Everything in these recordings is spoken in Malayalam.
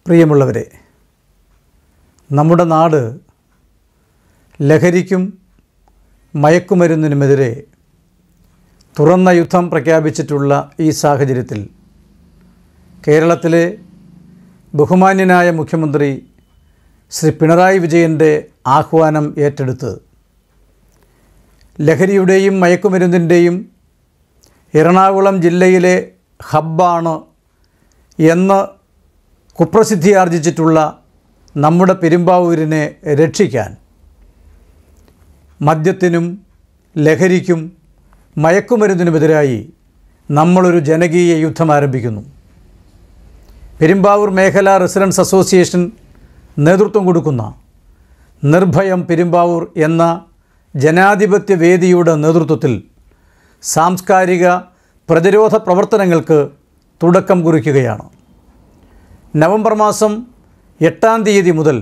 പ്രിയമുള്ളവരെ നമ്മുടെ നാട് ലഹരിക്കും മയക്കുമരുന്നിനുമെതിരെ തുറന്ന യുദ്ധം പ്രഖ്യാപിച്ചിട്ടുള്ള ഈ സാഹചര്യത്തിൽ കേരളത്തിലെ ബഹുമാന്യനായ മുഖ്യമന്ത്രി ശ്രീ പിണറായി വിജയൻ്റെ ആഹ്വാനം ഏറ്റെടുത്ത് ലഹരിയുടെയും മയക്കുമരുന്നിൻ്റെയും എറണാകുളം ജില്ലയിലെ ഹബ്ബാണ് എന്ന് കുപ്രസിദ്ധി ആർജിച്ചിട്ടുള്ള നമ്മുടെ പെരുമ്പാവൂരിനെ രക്ഷിക്കാൻ മദ്യത്തിനും ലഹരിക്കും മയക്കുമരുന്നിനുമെതിരായി നമ്മളൊരു ജനകീയ യുദ്ധം ആരംഭിക്കുന്നു പെരുമ്പാവൂർ മേഖല റെസിഡൻസ് അസോസിയേഷൻ നേതൃത്വം കൊടുക്കുന്ന നിർഭയം പെരുമ്പാവൂർ എന്ന ജനാധിപത്യ വേദിയുടെ നേതൃത്വത്തിൽ സാംസ്കാരിക പ്രതിരോധ പ്രവർത്തനങ്ങൾക്ക് തുടക്കം കുറിക്കുകയാണ് നവംബർ മാസം എട്ടാം തീയതി മുതൽ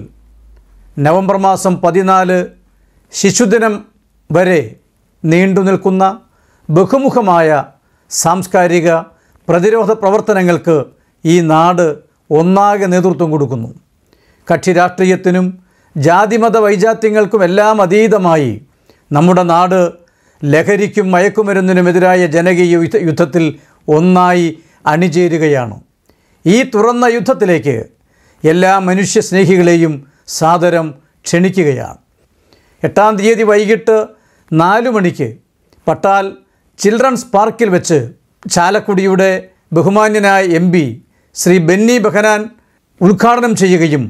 നവംബർ മാസം പതിനാല് ശിശുദിനം വരെ നീണ്ടു നിൽക്കുന്ന ബഹുമുഖമായ സാംസ്കാരിക പ്രതിരോധ പ്രവർത്തനങ്ങൾക്ക് ഈ നാട് ഒന്നാകെ നേതൃത്വം കൊടുക്കുന്നു കക്ഷി രാഷ്ട്രീയത്തിനും ജാതിമത വൈജാത്യങ്ങൾക്കും എല്ലാം അതീതമായി നമ്മുടെ നാട് ലഹരിക്കും മയക്കുമരുന്നിനുമെതിരായ ജനകീയ യുദ്ധ യുദ്ധത്തിൽ ഒന്നായി അണിചേരുകയാണ് ഈ തുറന്ന യുദ്ധത്തിലേക്ക് എല്ലാ മനുഷ്യ സ്നേഹികളെയും സാദരം ക്ഷണിക്കുകയാണ് എട്ടാം തീയതി വൈകിട്ട് നാലു മണിക്ക് പട്ടാൽ ചിൽഡ്രൻസ് പാർക്കിൽ വെച്ച് ചാലക്കുടിയുടെ ബഹുമാന്യനായ എം പി ശ്രീ ബെന്നി ബെഹനാൻ ഉദ്ഘാടനം ചെയ്യുകയും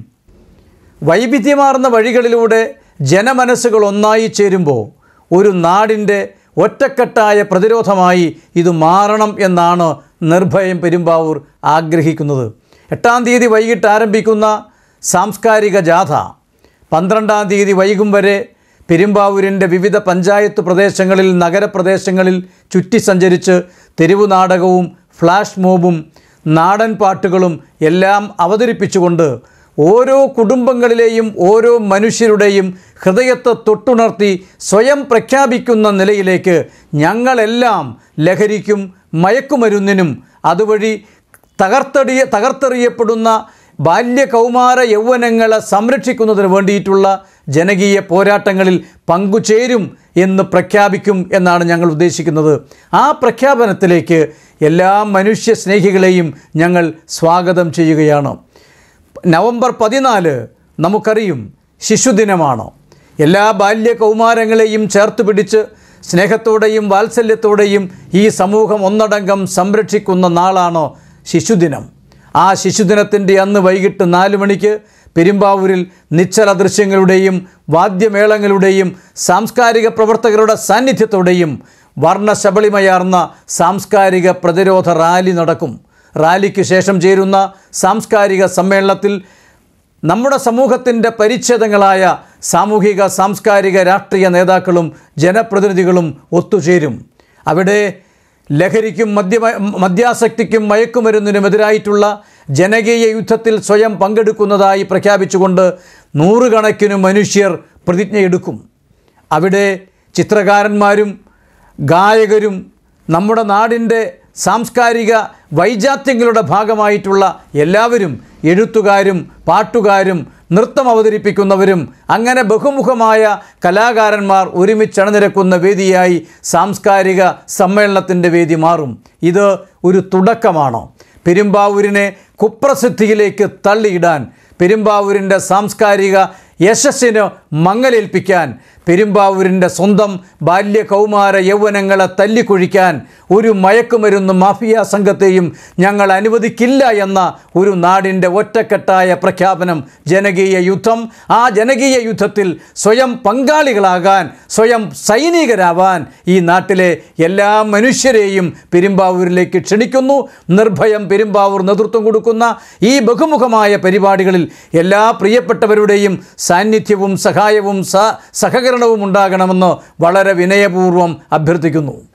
വൈവിധ്യമാർന്ന വഴികളിലൂടെ ജനമനസ്സുകൾ ഒന്നായി ചേരുമ്പോൾ ഒരു നാടിൻ്റെ ഒറ്റക്കെട്ടായ പ്രതിരോധമായി ഇത് മാറണം എന്നാണ് നിർഭയം പെരുമ്പാവൂർ ആഗ്രഹിക്കുന്നത് എട്ടാം തീയതി വൈകിട്ട് ആരംഭിക്കുന്ന സാംസ്കാരിക ജാഥ പന്ത്രണ്ടാം തീയതി വൈകും വരെ പെരുമ്പാവൂരിൻ്റെ വിവിധ പഞ്ചായത്ത് പ്രദേശങ്ങളിൽ നഗരപ്രദേശങ്ങളിൽ ചുറ്റി സഞ്ചരിച്ച് തെരുവു നാടകവും ഫ്ലാഷ് മോബും നാടൻ പാട്ടുകളും എല്ലാം അവതരിപ്പിച്ചുകൊണ്ട് ഓരോ കുടുംബങ്ങളിലെയും ഓരോ മനുഷ്യരുടെയും ഹൃദയത്തെ തൊട്ടുണർത്തി സ്വയം പ്രഖ്യാപിക്കുന്ന നിലയിലേക്ക് ഞങ്ങളെല്ലാം ലഹരിക്കും മയക്കുമരുന്നിനും അതുവഴി തകർത്തെറിയ തകർത്തെറിയപ്പെടുന്ന ബാല്യകൗമാര യൗവനങ്ങളെ സംരക്ഷിക്കുന്നതിന് വേണ്ടിയിട്ടുള്ള ജനകീയ പോരാട്ടങ്ങളിൽ പങ്കുചേരും എന്ന് പ്രഖ്യാപിക്കും എന്നാണ് ഞങ്ങൾ ഉദ്ദേശിക്കുന്നത് ആ പ്രഖ്യാപനത്തിലേക്ക് എല്ലാ മനുഷ്യ സ്നേഹികളെയും ഞങ്ങൾ സ്വാഗതം ചെയ്യുകയാണ് നവംബർ പതിനാല് നമുക്കറിയും ശിശുദിനമാണ് എല്ലാ ബാല്യ കൗമാരങ്ങളെയും ചേർത്ത് പിടിച്ച് സ്നേഹത്തോടെയും വാത്സല്യത്തോടെയും ഈ സമൂഹം ഒന്നടങ്കം സംരക്ഷിക്കുന്ന നാളാണ് ശിശുദിനം ആ ശിശുദിനത്തിൻ്റെ അന്ന് വൈകിട്ട് നാല് മണിക്ക് പെരുമ്പാവൂരിൽ നിശ്ചല ദൃശ്യങ്ങളുടെയും വാദ്യമേളങ്ങളുടെയും സാംസ്കാരിക പ്രവർത്തകരുടെ സാന്നിധ്യത്തോടെയും വർണ്ണശബളിമയാർന്ന സാംസ്കാരിക പ്രതിരോധ റാലി നടക്കും റാലിക്ക് ശേഷം ചേരുന്ന സാംസ്കാരിക സമ്മേളനത്തിൽ നമ്മുടെ സമൂഹത്തിൻ്റെ പരിച്ഛേദങ്ങളായ സാമൂഹിക സാംസ്കാരിക രാഷ്ട്രീയ നേതാക്കളും ജനപ്രതിനിധികളും ഒത്തുചേരും അവിടെ ലഹരിക്കും മദ്യ മദ്യാസക്തിക്കും മയക്കുമരുന്നിനുമെതിരായിട്ടുള്ള ജനകീയ യുദ്ധത്തിൽ സ്വയം പങ്കെടുക്കുന്നതായി പ്രഖ്യാപിച്ചുകൊണ്ട് നൂറുകണക്കിന് മനുഷ്യർ പ്രതിജ്ഞയെടുക്കും അവിടെ ചിത്രകാരന്മാരും ഗായകരും നമ്മുടെ നാടിൻ്റെ സാംസ്കാരിക വൈജാത്യങ്ങളുടെ ഭാഗമായിട്ടുള്ള എല്ലാവരും എഴുത്തുകാരും പാട്ടുകാരും നൃത്തം അവതരിപ്പിക്കുന്നവരും അങ്ങനെ ബഹുമുഖമായ കലാകാരന്മാർ ഒരുമിച്ചണിനിരക്കുന്ന വേദിയായി സാംസ്കാരിക സമ്മേളനത്തിൻ്റെ വേദി മാറും ഇത് ഒരു തുടക്കമാണ് പെരുമ്പാവൂരിനെ കുപ്രസിദ്ധിയിലേക്ക് തള്ളിയിടാൻ പെരുമ്പാവൂരിൻ്റെ സാംസ്കാരിക യശസ്സിന് മങ്ങലേൽപ്പിക്കാൻ പെരുമ്പാവൂരിൻ്റെ സ്വന്തം ബാല്യ കൗമാര യൗവനങ്ങളെ തല്ലിക്കൊഴിക്കാൻ ഒരു മയക്കുമരുന്ന് മാഫിയ സംഘത്തെയും ഞങ്ങൾ അനുവദിക്കില്ല എന്ന ഒരു നാടിൻ്റെ ഒറ്റക്കെട്ടായ പ്രഖ്യാപനം ജനകീയ യുദ്ധം ആ ജനകീയ യുദ്ധത്തിൽ സ്വയം പങ്കാളികളാകാൻ സ്വയം സൈനികരാവാൻ ഈ നാട്ടിലെ എല്ലാ മനുഷ്യരെയും പെരുമ്പാവൂരിലേക്ക് ക്ഷണിക്കുന്നു നിർഭയം പെരുമ്പാവൂർ നേതൃത്വം കൊടുക്കുന്ന ഈ ബഹുമുഖമായ പരിപാടികളിൽ എല്ലാ പ്രിയപ്പെട്ടവരുടെയും സാന്നിധ്യവും സഹായവും സ സഹകരണവും ഉണ്ടാകണമെന്ന് വളരെ വിനയപൂർവ്വം അഭ്യർത്ഥിക്കുന്നു